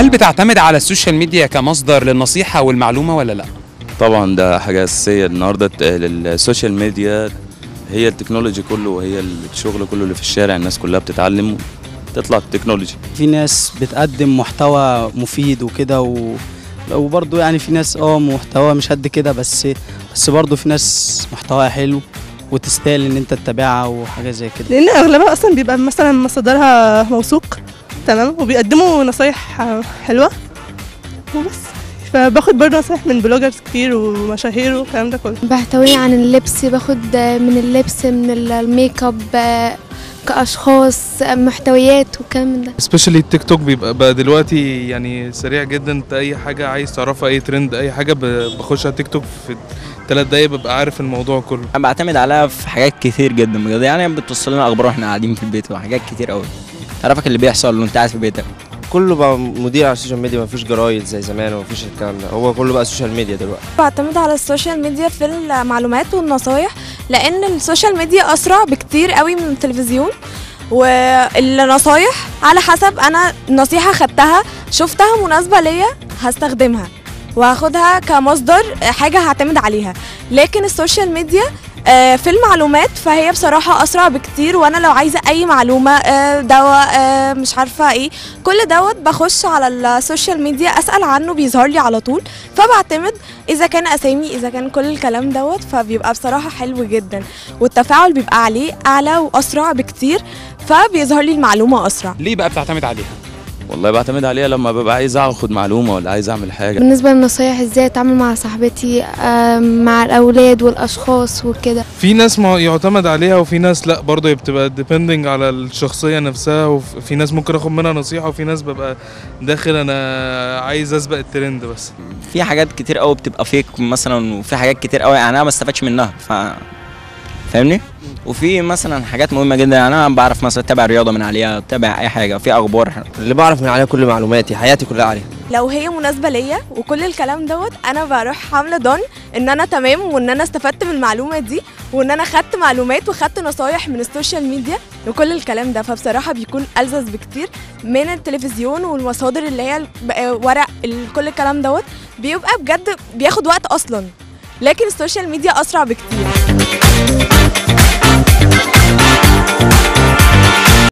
هل بتعتمد على السوشيال ميديا كمصدر للنصيحه والمعلومه ولا لا طبعا ده حاجة أساسية النهاردة الت- السوشيال ميديا هي التكنولوجي كله وهي الشغل كله اللي في الشارع الناس كلها بتتعلم تطلع التكنولوجي في ناس بتقدم محتوى مفيد وكده و... وبرضه يعني في ناس اه محتوى مش قد كده بس بس برضه في ناس محتواها حلو وتستاهل ان انت تتابعها وحاجه زي كده لان اغلبها اصلا بيبقى مثلا مصادرها موثوق تمام وبيقدموا نصايح حلوه وبس فباخد برضه نصايح من بلوجرز كتير ومشاهير والكلام ده كله بحتوي عن اللبس باخد من اللبس من الميك اب كأشخاص محتويات وكلام من ده سبيشالي التيك توك بيبقى بقى دلوقتي يعني سريع جدا انت اي حاجه عايز تعرفها اي ترند اي حاجه ب- بخش على تيك توك في ثلاث دقايق ببقى عارف الموضوع كله انا بعتمد عليها في حاجات كتير جدا بجد يعني بتوصل لنا اخبار واحنا قاعدين في البيت وحاجات كتير قوي تعرفك اللي بيحصل وانت قاعد في بيتك كله بقى مدير على السوشيال ميديا مفيش جرايد زي زمان ومفيش الكلام ده هو كله بقى سوشيال ميديا دلوقتي بعتمد على السوشيال ميديا في المعلومات والنصايح لان السوشيال ميديا اسرع بكتير قوي من التلفزيون والنصايح على حسب انا نصيحه خدتها شفتها مناسبه ليا هستخدمها وهاخدها كمصدر حاجه هعتمد عليها لكن السوشيال ميديا آه، في المعلومات فهي بصراحة أسرع بكتير وأنا لو عايزة أي معلومة آه، دواء آه، مش عارفة إيه كل دوت بخش على السوشيال ميديا أسأل عنه بيظهر لي على طول فبعتمد إذا كان أسامي إذا كان كل الكلام دوت فبيبقى بصراحة حلو جدا والتفاعل بيبقى عليه أعلى وأسرع بكتير فبيظهر لي المعلومة أسرع ليه بقى بتعتمد عليها والله بعتمد عليها لما ببقى عايز اخد معلومة ولا عايز اعمل حاجة بالنسبة للنصايح ازاي اتعامل مع صاحبتي آم، مع الاولاد والاشخاص وكده في ناس ما يعتمد عليها وفي ناس لا برضه هي بتبقى ديبندنج على الشخصيه نفسها وفي ناس ممكن اخد منها نصيحه وفي ناس ببقى داخل انا عايز اسبق الترند بس في حاجات كتير قوي بتبقى فيك مثلا وفي حاجات كتير قوي يعني انا ما استفدتش منها ف فاهمني وفي مثلا حاجات مهمه جدا يعني انا بعرف مثلا اتابع رياضه من عليها اتابع اي حاجه في اخبار اللي بعرف من عليها كل معلوماتي حياتي كلها عليها لو هي مناسبة ليا وكل الكلام دوت أنا بروح عاملة دون إن أنا تمام وإن أنا استفدت من المعلومة دي وإن أنا خدت معلومات وخدت نصايح من السوشيال ميديا وكل الكلام ده فبصراحة بيكون ألذذ بكتير من التلفزيون والمصادر اللي هي ال- بقى ورق ال- كل الكلام دوت بيبقى بجد بياخد وقت أصلا لكن السوشيال ميديا أسرع بكتير